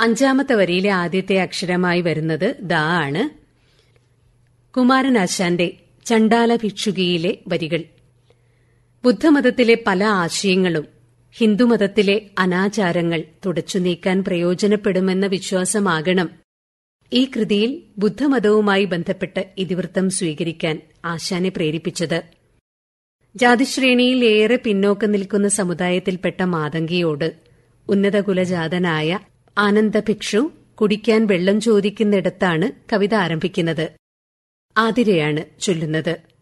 അഞ്ചാമത്തെ വരിയിലെ ആദ്യത്തെ അക്ഷരമായി വരുന്നത് ദ ആണ് കുമാരനാശാന്റെ ചണ്ടാല ഭിക്ഷുകിയിലെ വരികൾ ബുദ്ധമതത്തിലെ പല ആശയങ്ങളും ഹിന്ദുമതത്തിലെ അനാചാരങ്ങൾ തുടച്ചു നീക്കാൻ പ്രയോജനപ്പെടുമെന്ന വിശ്വാസമാകണം ഈ കൃതിയിൽ ബുദ്ധമതവുമായി ബന്ധപ്പെട്ട് ഇതിവൃത്തം സ്വീകരിക്കാൻ ആശാനെ പ്രേരിപ്പിച്ചത് ജാതിശ്രേണിയിൽ ഏറെ പിന്നോക്കം നിൽക്കുന്ന സമുദായത്തിൽപ്പെട്ട മാതങ്കിയോട് ഉന്നതകുലജാതനായ ആനന്ദഭിക്ഷു കുടിക്കാൻ വെള്ളം ചോദിക്കുന്നിടത്താണ് കവിത ആരംഭിക്കുന്നത് ആതിരയാണ് ചൊല്ലുന്നത്